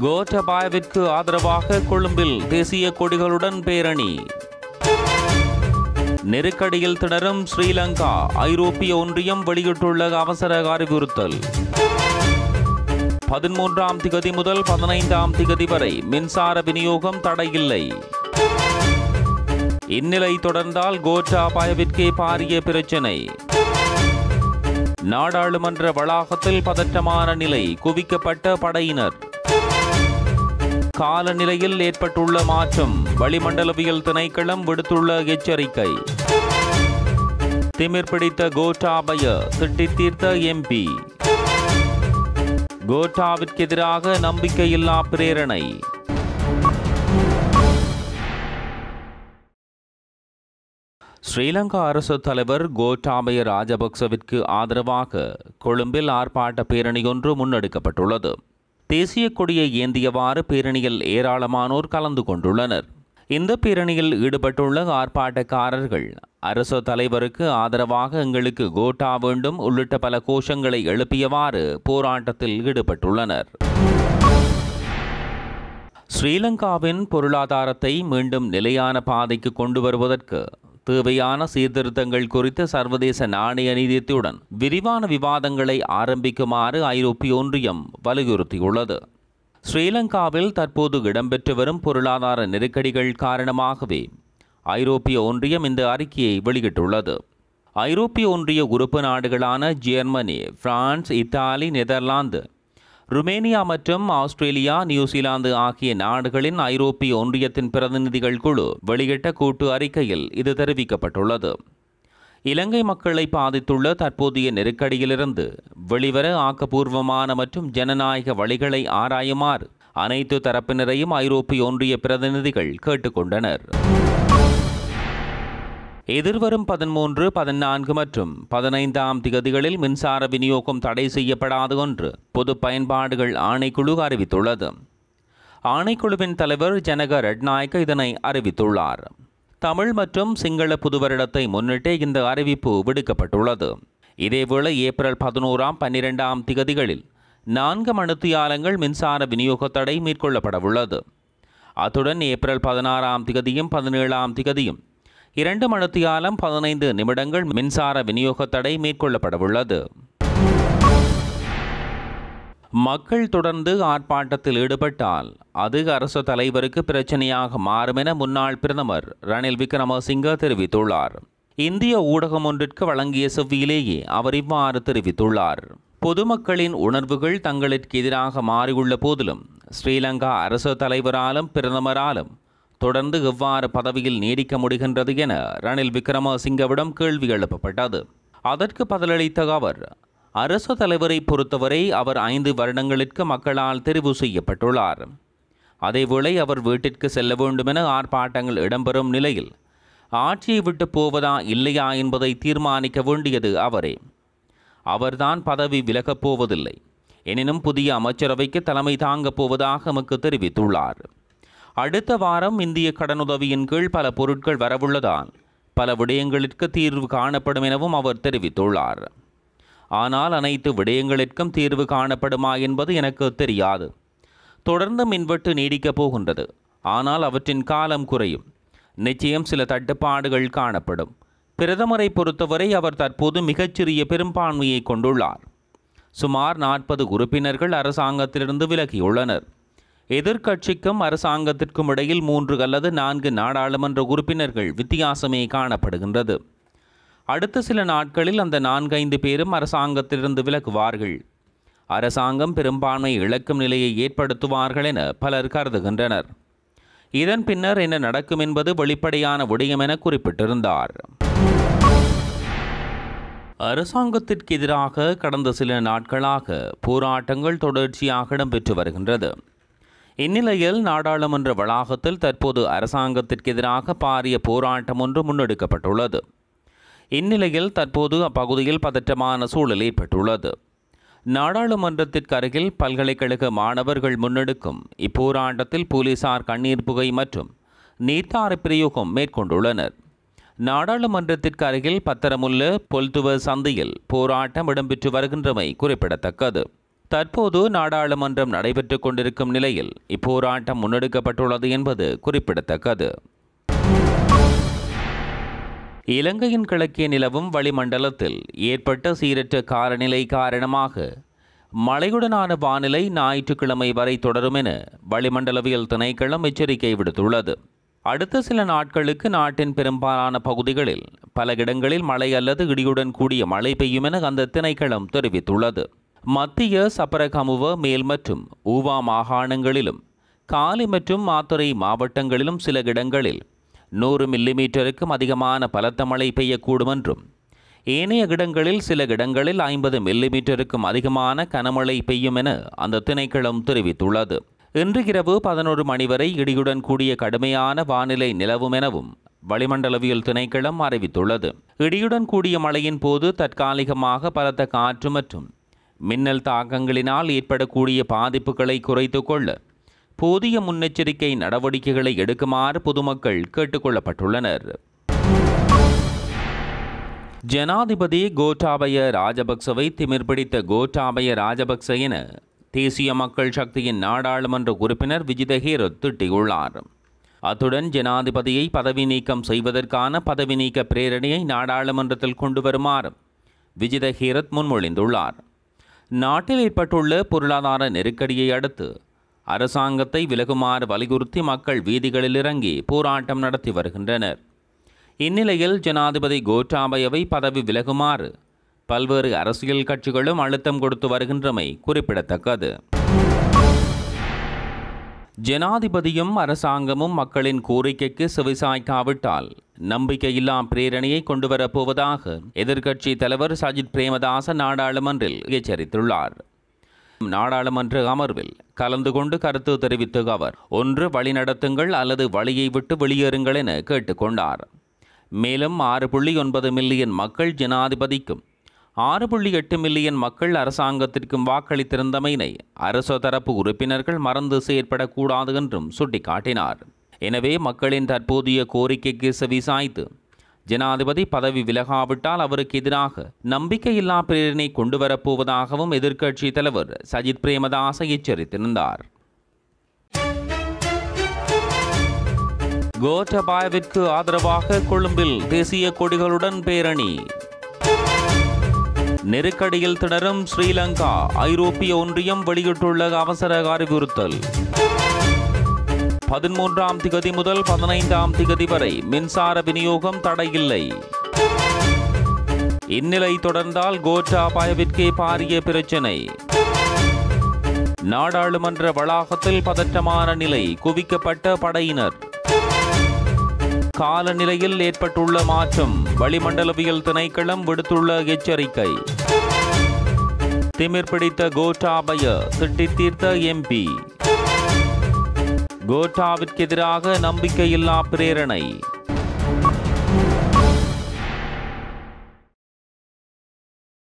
கோட்டபாயவிற்கு ஆதரவாக கொழும்பில் தேசிய கொடிகளுடன் பேரணி நெருக்கடியில் திணறும் ஸ்ரீலங்கா ஐரோப்பிய ஒன்றியம் வெளியிட்டுள்ள அவசர அறிவுறுத்தல் பதிமூன்றாம் திகதி முதல் பதினைந்தாம் திகதி வரை மின்சார விநியோகம் தடையில்லை இந்நிலை தொடர்ந்தால் கோட்டாபாயவிற்கே பாரிய பிரச்சினை நாடாளுமன்ற வளாகத்தில் பதற்றமான நிலை குவிக்கப்பட்ட படையினர் காலநிலையில் ஏற்பட்டுள்ள மாற்றம் வளிமண்டலவியல் திணைக்களம் விடுத்துள்ள எச்சரிக்கை திமிர் பிடித்த கோட்டாபய திட்டி தீர்த்த எம்பி கோட்டாவிற்கு எதிராக நம்பிக்கையில்லா பிரேரணை ஸ்ரீலங்கா அரசு தலைவர் கோட்டாபய ராஜபக்சவிற்கு ஆதரவாக கொழும்பில் ஆர்ப்பாட்ட பேரணியொன்று முன்னெடுக்கப்பட்டுள்ளது தேசிய கொடியை ஏந்தியவாறு பேரணியில் ஏராளமானோர் கலந்து கொண்டுள்ளனர் இந்த பேரணியில் ஈடுபட்டுள்ள ஆர்ப்பாட்டக்காரர்கள் அரசு தலைவருக்கு ஆதரவாக எங்களுக்கு கோட்டா வேண்டும் உள்ளிட்ட பல கோஷங்களை எழுப்பியவாறு போராட்டத்தில் ஈடுபட்டுள்ளனர் ஸ்ரீலங்காவின் பொருளாதாரத்தை மீண்டும் நிலையான பாதைக்கு கொண்டு வருவதற்கு தேவையான சீர்திருத்தங்கள் குறித்து சர்வதேச நாணய நிதியத்துடன் விரிவான விவாதங்களை ஆரம்பிக்குமாறு ஐரோப்பிய ஒன்றியம் வலியுறுத்தியுள்ளது ஸ்ரீலங்காவில் தற்போது இடம்பெற்று வரும் பொருளாதார நெருக்கடிகள் காரணமாகவே ஐரோப்பிய ஒன்றியம் இந்த அறிக்கையை வெளியிட்டுள்ளது ஐரோப்பிய ஒன்றிய உறுப்பு நாடுகளான Germany France Italy Netherlands Romania மற்றும் ஆஸ்திரேலியா நியூசிலாந்து ஆகிய நாடுகளின் ஐரோப்பிய ஒன்றியத்தின் பிரதிநிதிகள் குழு வெளியிட்ட கூட்டு அறிக்கையில் இது தெரிவிக்கப்பட்டுள்ளது இலங்கை மக்களை பாதித்துள்ள தற்போதைய நெருக்கடியிலிருந்து வெளிவர ஆக்கப்பூர்வமான மற்றும் ஜனநாயக வழிகளை ஆராயுமாறு அனைத்து தரப்பினரையும் ஐரோப்பிய ஒன்றிய பிரதிநிதிகள் கேட்டுக்கொண்டனர் எதிர்வரும் பதிமூன்று பதினான்கு மற்றும் பதினைந்தாம் திகதிகளில் மின்சார விநியோகம் தடை செய்யப்படாது என்று பொது பயன்பாடுகள் ஆணைக்குழு அறிவித்துள்ளது ஆணைக்குழுவின் தலைவர் ஜனக ரட்நாயக்க இதனை அறிவித்துள்ளார் தமிழ் மற்றும் சிங்கள புதுவருடத்தை முன்னிட்டு இந்த அறிவிப்பு விடுக்கப்பட்டுள்ளது இதேவேளை ஏப்ரல் பதினோராம் பன்னிரெண்டாம் திகதிகளில் நான்கு மணித்தியாலங்கள் மின்சார விநியோக தடை மேற்கொள்ளப்படவுள்ளது அத்துடன் ஏப்ரல் பதினாறாம் திகதியும் பதினேழாம் திகதியும் இரண்டு மணித்தியாலம் பதினைந்து நிமிடங்கள் மின்சார விநியோக தடை மேற்கொள்ளப்படவுள்ளது மக்கள் தொடர்ந்து ஆர்ப்பாட்டத்தில் ஈடுபட்டால் அது அரசு தலைவருக்கு பிரச்சனையாக மாறும் என முன்னாள் பிரதமர் ரணில் விக்ரமசிங்க தெரிவித்துள்ளார் இந்திய ஊடகம் ஒன்றிற்கு வழங்கிய செவ்வியிலேயே அவர் இவ்வாறு தெரிவித்துள்ளார் பொதுமக்களின் உணர்வுகள் தங்களுக்கு எதிராக மாறியுள்ள போதிலும் ஸ்ரீலங்கா அரசு தலைவராலும் பிரதமராலும் தொடர்ந்து எவ்வாறு பதவியில் நீடிக்க முடிகின்றது என ரணில் விக்ரமசிங்கவிடம் கேள்வி எழுப்பப்பட்டது அதற்கு பதிலளித்த அவர் அரசு தலைவரை பொறுத்தவரை அவர் ஐந்து வருடங்களுக்கு மக்களால் தெரிவு செய்யப்பட்டுள்ளார் அதேவேளை அவர் வீட்டிற்கு செல்ல வேண்டுமென ஆர்ப்பாட்டங்கள் இடம்பெறும் நிலையில் ஆட்சியை விட்டு போவதா இல்லையா என்பதை தீர்மானிக்க வேண்டியது அவரே அவர்தான் பதவி விலகப் போவதில்லை எனினும் புதிய அமைச்சரவைக்கு தலைமை தாங்கப் போவதாக எமக்கு தெரிவித்துள்ளார் அடுத்த வாரம் இந்திய கடனுதவியின் கீழ் பல பொருட்கள் வரவுள்ளதால் பல விடயங்களுக்கு தீர்வு காணப்படும் எனவும் அவர் தெரிவித்துள்ளார் ஆனால் அனைத்து விடயங்களிற்கும் தீர்வு காணப்படுமா என்பது எனக்கு தெரியாது தொடர்ந்து மின்வெட்டு நீடிக்கப் போகின்றது ஆனால் அவற்றின் காலம் குறையும் நிச்சயம் சில தட்டுப்பாடுகள் காணப்படும் பிரதமரை பொறுத்தவரை அவர் தற்போது மிகச்சிறிய பெரும்பான்மையை கொண்டுள்ளார் சுமார் நாற்பது உறுப்பினர்கள் அரசாங்கத்திலிருந்து விலகியுள்ளனர் எதிர்க்கட்சிக்கும் அரசாங்கத்திற்கும் இடையில் மூன்று அல்லது நான்கு நாடாளுமன்ற உறுப்பினர்கள் வித்தியாசமே காணப்படுகின்றது அடுத்த சில நாட்களில் அந்த நான்கைந்து பேரும் அரசாங்கத்திலிருந்து விலகுவார்கள் அரசாங்கம் பெரும்பான்மை இழக்கும் நிலையை ஏற்படுத்துவார்கள் என பலர் கருதுகின்றனர் இதன் பின்னர் என்ன நடக்கும் என்பது வெளிப்படையான விடயம் என குறிப்பிட்டிருந்தார் அரசாங்கத்திற்கு எதிராக கடந்த சில நாட்களாக போராட்டங்கள் தொடர்ச்சியாக இடம்பெற்று வருகின்றது இந்நிலையில் நாடாளுமன்ற வளாகத்தில் தற்போது அரசாங்கத்திற்கு எதிராக பாரிய போராட்டம் ஒன்று முன்னெடுக்கப்பட்டுள்ளது இந்நிலையில் தற்போது அப்பகுதியில் பதற்றமான சூழல் ஏற்பட்டுள்ளது நாடாளுமன்றத்திற்கு அருகில் பல்கலைக்கழக மாணவர்கள் முன்னெடுக்கும் இப்போராட்டத்தில் போலீசார் கண்ணீர் புகை மற்றும் நீர்த்தார பிரயோகம் மேற்கொண்டுள்ளனர் நாடாளுமன்றத்திற்கு அருகில் பத்திரமுள்ள பொல்துவ சந்தையில் போராட்டம் இடம்பெற்று வருகின்றமை குறிப்பிடத்தக்கது தற்போது நாடாளுமன்றம் நடைபெற்றுக் கொண்டிருக்கும் நிலையில் இப்போராட்டம் முன்னெடுக்கப்பட்டுள்ளது என்பது குறிப்பிடத்தக்கது இலங்கையின் கிழக்கே நிலவும் வளிமண்டலத்தில் ஏற்பட்ட சீரற்ற காலநிலை காரணமாக மழையுடனான வானிலை ஞாயிற்றுக்கிழமை வரை தொடரும் என வளிமண்டலவியல் திணைக்களம் எச்சரிக்கை விடுத்துள்ளது அடுத்த சில நாட்களுக்கு நாட்டின் பெரும்பாலான பகுதிகளில் பல இடங்களில் மழை அல்லது இடியுடன் கூடிய மழை பெய்யும் என அந்த திணைக்களம் தெரிவித்துள்ளது மத்திய சப்பரகமுவ மேல் மற்றும் ஊவா மாகாணங்களிலும் காலி மற்றும் மாத்துரை மாவட்டங்களிலும் சில இடங்களில் நூறு மில்லிமீட்டருக்கும் அதிகமான பலத்த மழை பெய்யக்கூடும் என்றும் ஏனைய இடங்களில் சில இடங்களில் ஐம்பது மில்லிமீட்டருக்கும் அதிகமான கனமழை பெய்யும் என அந்த திணைக்களம் தெரிவித்துள்ளது இன்று இரவு பதினோரு மணி வரை இடியுடன் கூடிய கடுமையான வானிலை நிலவும் எனவும் வளிமண்டலவியல் திணைக்களம் அறிவித்துள்ளது இடியுடன் கூடிய மழையின் போது தற்காலிகமாக பலத்த காற்று மற்றும் மின்னல் தாக்கங்களினால் ஏற்படக்கூடிய பாதிப்புகளை குறைத்துக் கொள்ள போதிய முன்னெச்சரிக்கை நடவடிக்கைகளை எடுக்குமாறு பொதுமக்கள் கேட்டுக்கொள்ளப்பட்டுள்ளனர் ஜனாதிபதி கோட்டாபய ராஜபக்சவை திமிர் பிடித்த கோட்டாபய ராஜபக்ச என தேசிய மக்கள் சக்தியின் நாடாளுமன்ற உறுப்பினர் விஜித ஹீரத் திட்டியுள்ளார் அத்துடன் ஜனாதிபதியை பதவி நீக்கம் செய்வதற்கான பதவி நீக்க பிரேரணையை நாடாளுமன்றத்தில் கொண்டு வருமாறு விஜித ஹீரத் முன்மொழிந்துள்ளார் நாட்டில் ஏற்பட்டுள்ள பொருளாதார நெருக்கடியை அடுத்து அரசாங்கத்தை விலகுமாறு வலியுறுத்தி மக்கள் வீதிகளில் இறங்கி போராட்டம் நடத்தி வருகின்றனர் இந்நிலையில் ஜனாதிபதி கோட்டாபயவை பதவி விலகுமாறு பல்வேறு அரசியல் கட்சிகளும் அழுத்தம் கொடுத்து வருகின்றமை குறிப்பிடத்தக்கது ஜனாதிபதியும் அரசாங்கமும் மக்களின் கோரிக்கைக்கு செவிசாய்க்காவிட்டால் நம்பிக்கையில்லா பிரேரணையை கொண்டு வரப்போவதாக எதிர்க்கட்சி தலைவர் சஜித் பிரேமதாச நாடாளுமன்றில் எச்சரித்துள்ளார் நாடாளுமன்ற அமர்வில் கலந்து கொண்டு கருத்து தெரிவித்த அவர் ஒன்று வழிநடத்துங்கள் அல்லது வழியை விட்டு வெளியேறுங்கள் என கேட்டுக்கொண்டார் மேலும் ஆறு புள்ளி ஒன்பது மில்லியன் மக்கள் ஜனாதிபதிக்கும் ஆறு புள்ளி எட்டு மில்லியன் மக்கள் அரசாங்கத்திற்கும் வாக்களித்திருந்தமையினை அரசு தரப்பு உறுப்பினர்கள் மறந்து செயற்படக்கூடாது என்றும் சுட்டிக்காட்டினார் எனவே மக்களின் தற்போதைய கோரிக்கைக்கு செவிசாய்த்து ஜனாதிபதி பதவி விலகாவிட்டால் அவருக்கு எதிராக நம்பிக்கையில்லா பிரேரணை கொண்டு வரப்போவதாகவும் எதிர்க்கட்சி தலைவர் சஜித் பிரேமதாச எச்சரித்திருந்தார் கோட்டபாயவிற்கு ஆதரவாக கொழும்பில் தேசிய கொடிகளுடன் பேரணி நெருக்கடியில் திணறும் ஸ்ரீலங்கா ஐரோப்பிய ஒன்றியம் வெளியிட்டுள்ள அவசர அறிவுறுத்தல் பதிமூன்றாம் திகதி முதல் பதினைந்தாம் திகதி வரை மின்சார விநியோகம் தடையில்லை இந்நிலை தொடர்ந்தால் கோட்டாபாயவிற்கே பாரிய பிரச்சினை நாடாளுமன்ற வளாகத்தில் பதற்றமான நிலை குவிக்கப்பட்ட படையினர் காலநிலையில் ஏற்பட்டுள்ள மாற்றம் வளிமண்டலவியல் திணைக்களம் விடுத்துள்ள எச்சரிக்கை திமிர் பிடித்த கோட்டாபய திட்டி தீர்த்த எம்பி கோட்டாவிற்கு எதிராக நம்பிக்கையில்லா பிரேரணை